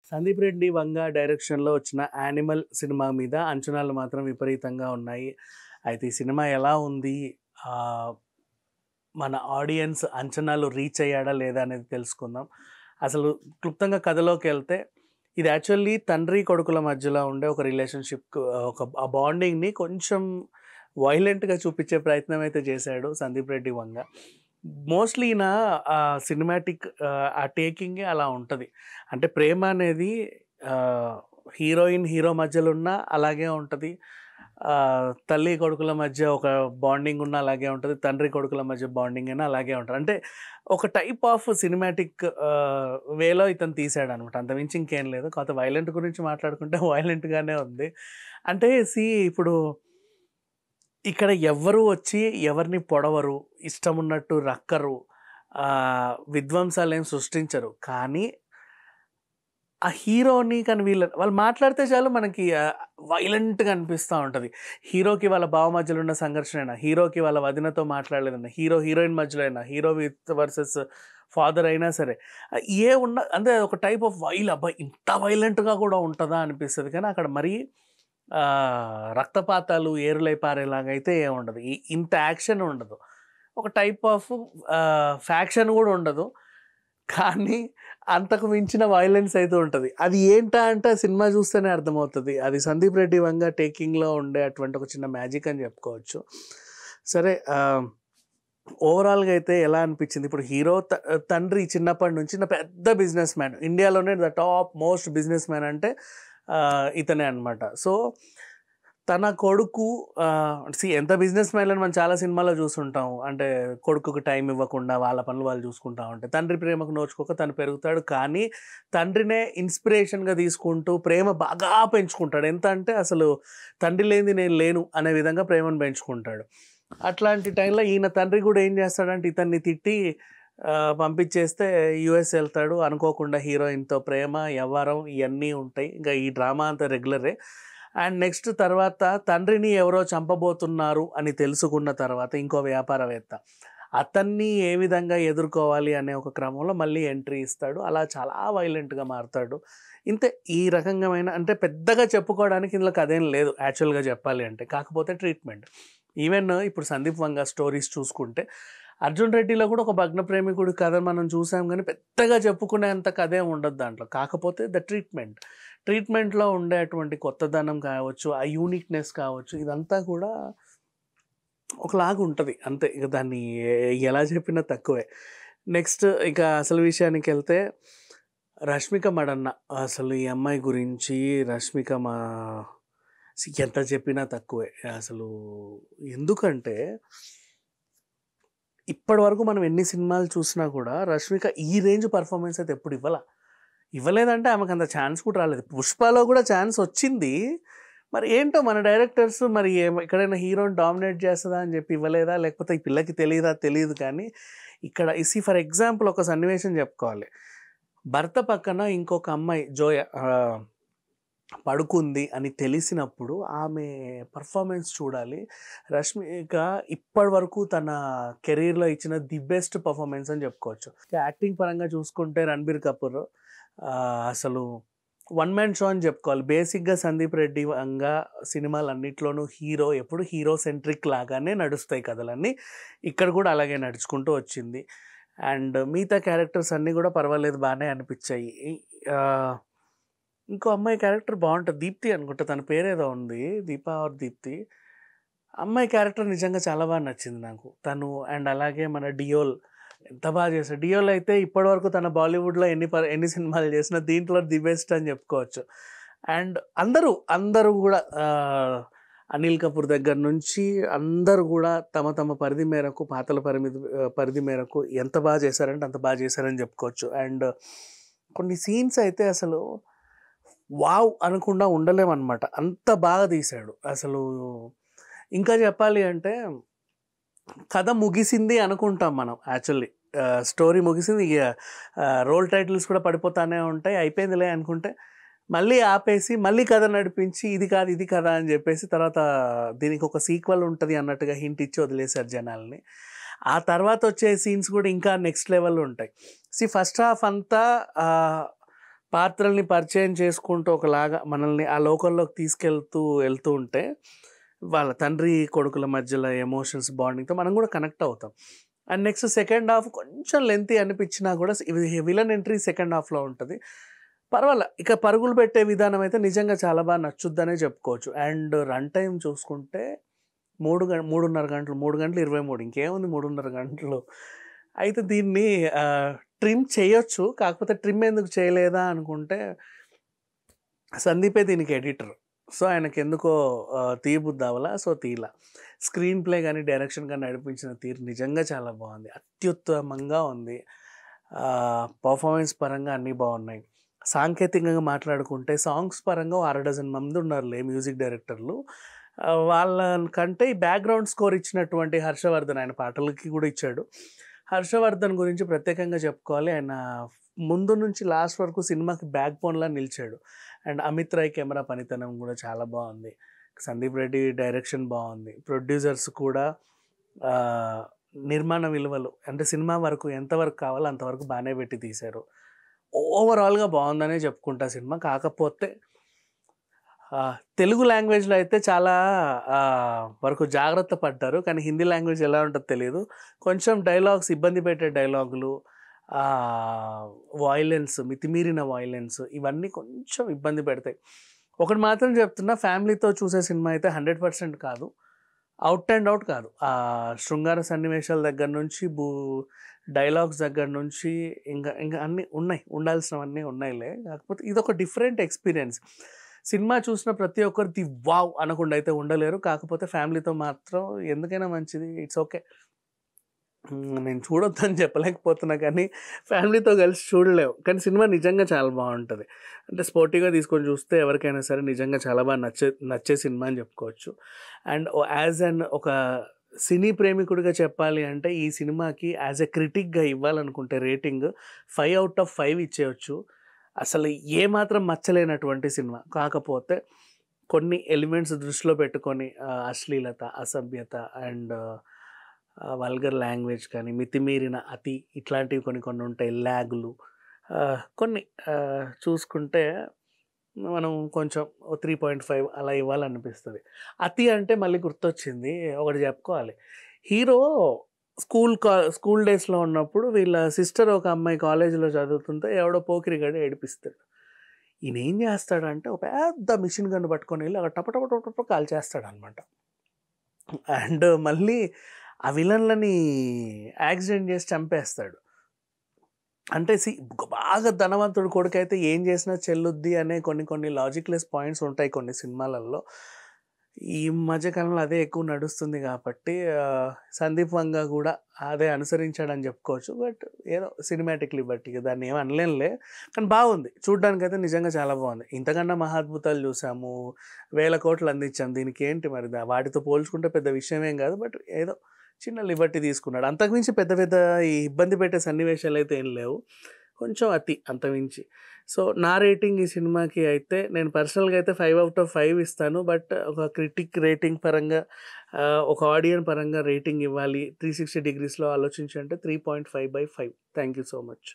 సందీప్ రెడ్డి వంగ డైరెక్షన్‌లో వచ్చిన 'animal' cinema మీద అంచనాలు మాత్రం విపరీతంగా ఉన్నాయి. అయితే ఈ సినిమా ఎలా ఉంది? ఆహ్, మన ఆడియన్స్ అంచనాలు రీచ్ అయ్యాడా లేదా అనేది తెలుసుకుందాం. అసలు క్లుప్తంగా కథలోకెళ్తే ఇది యాక్చువల్లీ తండ్రి, కొడుకుల మధ్యలో ఉండే ఒక రిలేషన్‌షిప్ ఒక ఆ బాండింగ్‌ని కొంచెం వయలెంట్‌గా చూపించే ప్రయత్నం అయితే చేశాడు సందీప్ రెడ్డి వంగ. మోస్ట్‌లీ ఈయన ఆహ్, సినిమాటిక్ ఆహ్, ఆ టేకింగే అలా ఉంటది. అంటే ప్రేమ అనేది ఆహ్, హీరోయిన్, హీరో మధ్యలో ఉన్నా అలాగే ఉంటది. ఆహ్, తల్లి, కొడుకుల మధ్య ఒక బాండింగ్ ఉన్నా అలాగే ఉంటది. తండ్రి, కొడుకుల మధ్య బాండింగ్ అయినా అలాగే ఉంటది. అంటే ఒక టైప్ ఆఫ్ సినిమాటిక్ ఆహ్, వేలో ఇతను తీసాడనమాట. అంతకుమించి ఇంకేం లేదు. కాకపోతే వయలెంట్ గురించి మాట్లాడుకుంటే వయలెంట్‌గానే ఉంది. అంటే సీ ఇప్పుడు ఇక్కడ ఎవ్వరు వచ్చి ఎవరిని పొడవరు. ఇష్టమున్నట్టు రక్కరు. ఆహ్, విధ్వంసాలేం సృష్టించరు. కానీ ఆ హీరోని కానీ వీళ్ళ వాళ్ళు మాట్లాడితే చాలు మనకి ఆహ్, వయలెంట్‌గా అనిపిస్తా ఉంటది. హీరోకి వాళ్ళ బావ మధ్యలో ఉన్న సంఘర్షణైనా, హీరోకి వాళ్ళ వదినతో మాట్లాడలేదన్నా, హీరో, హీరోయిన్ మధ్యలో అయినా, హీరో విత్ వర్సెస్ ఫాదర్ అయినా సరే. ఏ ఉన్న అంటే ఒక టైప్ ఆఫ్ వైల్ అబ్బా! ఇంత వయలెంట్‌గా కూడా ఉంటదా అనిపిస్తది. కానీ అక్కడ మరీ ఆహ్, రక్తపాతాలు ఏరులై పారేలాగా అయితే ఏం ఉండదు. ఇ ఇంత యాక్షన్ ఉండదు. ఒక టైప్ ఆఫ్ ఆహ్, ఫ్యాక్షన్ కూడా ఉండదు. కానీ అంతకు మించిన వయలెన్స్ అయితే ఉంటది. అది ఏంటా అంటే ఆ సినిమా చూస్తేనే అర్థమవుతది. అది సందీప్ రెడ్డి వంగ టేకింగ్‌లో ఉండే అటువంటి ఒక చిన్న మ్యాజిక్ అని చెప్పుకోవచ్చు. సరే ఆహ్, ఓవరాల్‌గా అయితే ఎలా అనిపించింది? ఇప్పుడు హీరో త తండ్రి చిన్నప్పటి నుంచి పెద్ద బిజినెస్ మ్యాన్. ఇండియాలోనే the top most businessman అంటే ఆహ్, ఇతనే అనమాట. సో, తన కొడుకు ఆహ్, సీ ఎంత బిజినెస్ మ్యాన్‌లని మనం చాలా సినిమాల్లో చూసుంటాం. అంటే కొడుకుకి టైం ఇవ్వకుండా వాళ్ళ పనులు వాళ్ళు చూసుకుంటా ఉంటే, తండ్రి ప్రేమకు నోచుకోక తను పెరుగుతాడు. కానీ తండ్రినే ఇన్స్పిరేషన్‌గా తీసుకుంటూ ప్రేమ బాగా పెంచుకుంటాడు. ఎంత అంటే అసలు తండ్రి లేనిది నేను లేను అనే విధంగా ప్రేమను పెంచుకుంటాడు. అట్లాంటి టైంలో ఈయన తండ్రి కూడా ఏం చేస్తాడంటే ఇతన్ని తిట్టి ఆహ్, పంపించేస్తే యూఎస్ ఎళ్తాడు. అనుకోకుండా హీరోయిన్‌తో ప్రేమ, యవ్వారం ఇయన్నీ ఉంటాయి. ఇంకా ఈ డ్రామా అంతా రెగ్యులరే. అండ్ నెక్స్ట్ తర్వాత తండ్రిని ఎవరో చంపబోతున్నారు అని తెలుసుకున్న తర్వాత ఇంకో వ్యాపారవేత్త. అతన్ని ఏ విధంగా ఎదుర్కోవాలి అనే ఒక క్రమంలో మళ్ళీ ఎంట్రీ ఇస్తాడు. అలా చాలా వయలెంట్‌గా మారతాడు. ఇంతే ఈ రకంగమైన అంటే పెద్దగా చెప్పుకోవడానికి ఇందులో కథేం లేదు యాక్చువల్‌గా చెప్పాలి అంటే. కాకపోతే ట్రీట్మెంట్. ఈవెన్ ఇప్పుడు సందీప్ వంగ స్టోరీస్ చూసుకుంటే 'అర్జున్ రెడ్డిలో' కూడా ఒక భగ్న ప్రేమికుడి కథ మనం చూసాం గానీ పెద్దగా చెప్పుకునేంత కథేం ఉండదు దాంట్లో. కాకపోతే ద ట్రీట్మెంట్. ట్రీట్మెంట్‌లో ఉండేటువంటి కొత్తదనం కావచ్చు, ఆ యూనిక్‌నెస్ కావచ్చు ఇదంతా కూడా ఒకలాగా ఉంటది. అంతే ఇక దాన్ని ఎ ఎలా చెప్పినా తక్కువే. నెక్స్ట్ ఇక అసలు విషయానికెళ్తే రష్మిక మడన్న. అసలు ఈ అమ్మాయి గురించి రష్మిక మా సి ఎంత చెప్పినా తక్కువే. అసలు ఎందుకంటే ఇప్పటి వరకు మనం ఎన్ని సినిమాలు చూసినా కూడా రష్మిక ఈ రేంజ్ పెర్ఫార్మన్స్ అయితే ఎప్పుడు ఇవ్వల. ఇవ్వలేదంటే ఆమెకు అంత ఛాన్స్ కూడా రాలేదు. 'పుష్పలో' కూడా ఛాన్స్ వచ్చింది. మరి ఏంటో మన డైరెక్టర్స్ మరి ఏం ఎక్కడైనా హీరోని డామినేట్ చేస్తదా అని చెప్పి ఇవ్వలేదా? లేకపోతే ఈ పిల్లకి తెలీదా? తెలీదు కానీ ఇక్కడ సీ ఫర్ ఎగ్జాంపుల్ ఒక సన్నివేశం చెప్పుకోవాలి. భర్త పక్కన ఇంకొక అమ్మాయి జోయ ఆహ్, పడుకుంది అని తెలిసినప్పుడు ఆమె పెర్ఫార్మన్స్ చూడాలి. రష్మిక ఇప్పటి వరకు తన కెరియర్‌లో ఇచ్చిన ది బెస్ట్ పెర్ఫార్మన్స్ అని చెప్పుకోవచ్చు. యాక్టింగ్ పరంగా చూసుకుంటే 'రణబీర్ కపూర్' ఆహ్, అసలు వన్ మ్యాన్ షో అని చెప్పుకోవాలి. బేసిక్‌గా సందీప్ రెడ్డి వంగ సినిమాలన్నిట్లోనూ హీరో ఎప్పుడు హీరో సెంట్రిక్ లాగానే నడుస్తాయి కథలన్నీ. ఇక్కడ కూడా అలాగే నడుచుకుంటూ వచ్చింది. అండ్ మిగతా క్యారెక్టర్స్ అన్నీ కూడా పర్వాలేదు బానే అనిపించాయి. ఆహ్, ఇంకో అమ్మాయి క్యారెక్టర్ బావుంటది. దీప్తి అనుకుంటా తన పేరేదో ఉంది. దీపా ఆర్ దీప్తి. అమ్మాయి క్యారెక్టర్ నిజంగా చాలా బాగా నచ్చింది నాకు. తను అండ్ అలాగే మన 'డియోల్' ఎంత బాగా చేశాడు. 'డియోల్' అయితే ఇప్పటివరకు తన బాలీవుడ్‌లో ఎన్ని ప ఎన్ని సినిమాలు చేసినా దీంట్లో ది బెస్ట్ అని చెప్పుకోవచ్చు. అండ్ అందరూ, అందరూ కూడా ఆహ్, అనిల్ కపూర్ దగ్గర నుంచి అందరూ కూడా తమ తమ పరిధి మేరకు పాత్రల పరిమితి ఆహ్, పరిధి మేరకు ఎంత బాగా చేశారంటే అంత బాగా చేశారని చెప్పుకోవచ్చు. అండ్ కొన్ని సీన్స్ అయితే అసలు వావ్! అనకుండా ఉండలేమనమాట. అంత బాగా తీశాడు. అసలు ఇంకా చెప్పాలి అంటే కథ ముగిసింది అనుకుంటాం మనం యాక్చువల్లీ. ఆహ్, స్టోరీ ముగిసింది. ఇగ ఆహ్, రోల్ టైటిల్స్ కూడా పడిపోతానే ఉంటాయి. అయిపోయిందిలే అనుకుంటే మళ్ళీ ఆపేసి మళ్ళీ కథ నడిపించి ఇది కాదు, ఇది కదా అని చెప్పేసి తర్వాత దీనికి ఒక సీక్వెల్ ఉంటది అన్నట్టుగా హింట్ ఇచ్చి వదిలేసారు జనాల్ని. ఆ తర్వాత వచ్చే సీన్స్ కూడా ఇంకా నెక్స్ట్ లెవెల్‌లో ఉంటాయి. సీ ఫస్ట్ హాఫ్ అంతా ఆహ్, పాత్రల్ని పరిచయం చేసుకుంటూ ఒకలాగా మనల్ని ఆ లోకంలోకి తీసుకెళ్తూ వెళ్తూ ఉంటే వాళ్ళ తండ్రి కొడుకుల మధ్యలో ఎమోషన్స్ బాండింగ్తో మనం కూడా కనెక్ట్ అవుతాం అండ్ నెక్స్ట్ సెకండ్ హాఫ్ కొంచెం లెంతీ అనిపించినా కూడా విలన్ ఎంట్రీ సెకండ్ హాఫ్లో ఉంటుంది పర్వాలే ఇక పరుగులు పెట్టే విధానం అయితే నిజంగా చాలా బాగా నచ్చుద్దనే చెప్పుకోవచ్చు అండ్ రన్ టైం చూసుకుంటే మూడు గంట మూడున్నర గంటలు మూడు గంటలు ఇరవై మూడు ఇంకేముంది మూడున్నర గంటలు అయితే దీన్ని ట్రిమ్ చేయొచ్చు కాకపోతే ట్రిమ్ ఎందుకు చేయలేదా అనుకుంటే సందీపే దీనికి ఎడిటర్ సో ఆయనకి ఎందుకో ఆ, తీయబుద్ధి అవ్వాలా సో తీలా స్క్రీన్ ప్లే కానీ డైరెక్షన్ కానీ నడిపించిన తీరు నిజంగా చాలా బాగుంది అత్యుత్తమంగా ఉంది పర్ఫార్మెన్స్ పరంగా అన్నీ బాగున్నాయి సాంకేతికంగా మాట్లాడుకుంటే సాంగ్స్ పరంగా ఓ అర డజన్ మంది ఉన్నారులే మ్యూజిక్ డైరెక్టర్లు ఆ, వాళ్ళకంటే ఈ బ్యాక్గ్రౌండ్ స్కోర్ ఇచ్చినటువంటి హర్షవర్ధన్ ఆయన పాటలకి కూడా ఇచ్చాడు హర్షవర్ధన్ గురించి ప్రత్యేకంగా చెప్పుకోవాలి ఆయన ముందు నుంచి లాస్ట్ వరకు సినిమాకి బ్యాక్ బోన్లా నిలిచాడు అండ్ అమిత్ రాయ్ కెమెరా పనితనం కూడా చాలా బాగుంది సందీప్ రెడ్డి డైరెక్షన్ బాగుంది ప్రొడ్యూసర్స్ కూడా ఆ, నిర్మాణ విలువలు అంటే సినిమా వరకు ఎంతవరకు కావాలో అంతవరకు బాగానే పెట్టి తీశారు ఓవరాల్గా బాగుందనే చెప్పుకుంటా సినిమా కాకపోతే ఆ, తెలుగు లాంగ్వేజ్లో అయితే చాలా ఆ, వరకు జాగ్రత్త పడ్డారు కానీ హిందీ లాంగ్వేజ్ ఎలా ఉంటుందో తెలియదు కొంచెం డైలాగ్స్ ఇబ్బంది పెట్టే డైలాగులు వాయిలెన్స్ మితిమీరిన వాయిలెన్స్ ఇవన్నీ కొంచెం ఇబ్బంది పెడతాయి ఒకటి మాత్రం చెప్తున్నా ఫ్యామిలీతో చూసే సినిమా అయితే హండ్రెడ్ పర్సెంట్ కాదు అవుట్ అండ్ అవుట్ కాదు ఆ శృంగార సన్నివేశాల దగ్గర నుంచి భూ డైలాగ్స్ దగ్గర నుంచి ఇంకా ఇంకా అన్నీ ఉన్నాయి ఉండాల్సినవన్నీ ఉన్నాయిలే కాకపోతే ఇది ఒక డిఫరెంట్ ఎక్స్పీరియన్స్ సినిమా చూసిన ప్రతి ఒక్కరిది వావ్ అనకుండా అయితే ఉండలేరు కాకపోతే ఫ్యామిలీతో మాత్రం ఎందుకైనా మంచిది ఇట్స్ ఓకే నేను చూడొద్దని చెప్పలేకపోతున్నా కానీ ఫ్యామిలీతో కలిసి చూడలేవు కానీ సినిమా నిజంగా చాలా బాగుంటుంది అంటే స్పోర్టివ్గా తీసుకొని చూస్తే ఎవరికైనా సరే నిజంగా చాలా బాగా నచ్చే నచ్చే సినిమా అని చెప్పుకోవచ్చు అండ్ యాజ్ అన్ ఒక సినీ ప్రేమికుడిగా చెప్పాలి అంటే ఈ సినిమాకి యాజ్ ఎ క్రిటిక్గా ఇవ్వాలనుకుంటే rating five out of five ఇచ్చేయచ్చు అసలు ఏమాత్రం మచ్చలేనటువంటి సినిమా కాకపోతే కొన్ని ఎలిమెంట్స్ దృష్టిలో పెట్టుకొని ఆ, అశ్లీలత అసభ్యత అండ్ వల్గర్ లాంగ్వేజ్ కానీ మితిమీరిన అతి ఇట్లాంటివి కొన్ని కొన్ని ఉంటాయి ల్యాగులు ఆ, కొన్ని ఆ, చూసుకుంటే మనం కొంచెం త్రీ పాయింట్ ఫైవ్ అలా ఇవ్వాలనిపిస్తుంది అతి అంటే మళ్ళీ గుర్తొచ్చింది ఒకటి చెప్పుకోవాలి హీరో స్కూల్ కా స్కూల్ డేస్లో ఉన్నప్పుడు వీళ్ళ సిస్టర్ ఒక అమ్మాయి కాలేజీలో చదువుతుంటే ఎవడో పోకిరిగాడు ఏడిపిస్తాడు ఈయన ఏం చేస్తాడంటే ఒక పెద్ద మిషన్ గన్ను పట్టుకొని వెళ్ళి అక్కడ టప టప టప టప కాల్ చేస్తాడు అనమాట అండ్ మళ్ళీ ఆ విలన్లని యాక్సిడెంట్ చేసి చంపేస్తాడు అంటే సి బాగా ధనవంతుడు కొడుకైతే ఏం చేసినా చెల్లుద్ది అనే కొన్ని కొన్ని లాజిక్లెస్ పాయింట్స్ ఉంటాయి కొన్ని సినిమాలలో ఈ మధ్యకాలంలో అదే ఎక్కువ నడుస్తుంది కాబట్టి ఆ, సందీప్ వంగ కూడా అదే అనుసరించాడని చెప్పుకోవచ్చు బట్ ఏదో సినిమాటిక్లీ బట్టి ఇక దాన్ని ఏం అనలేనులే కానీ బాగుంది చూడ్డానికి అయితే నిజంగా చాలా బాగుంది ఇంతకన్నా మహాద్భుతాలు చూసాము వేల కోట్లు అందించాం దీనికి ఏంటి మరి దా- వాటితో పోల్చుకుంటే పెద్ద విషయం ఏం కాదు బట్ ఏదో చిన్న లిబర్టీ తీసుకున్నాడు అంతకుమించి పెద్ద పెద్ద ఈ ఇబ్బంది పెట్టే సన్నివేశాలు అయితే ఏం లేవు కొంచెం అతి అంతమించి సో నా రేటింగ్ ఈ సినిమాకి అయితే నేను పర్సనల్గా అయితే ఫైవ్ అవుట్ ఆఫ్ ఫైవ్ ఇస్తాను బట్ ఒక క్రిటిక్ రేటింగ్ పరంగా ఆ, ఒక ఆడియన్ పరంగా రేటింగ్ ఇవ్వాలి త్రీ సిక్స్టీ డిగ్రీస్లో ఆలోచించి అంటే three point five by five thank you so much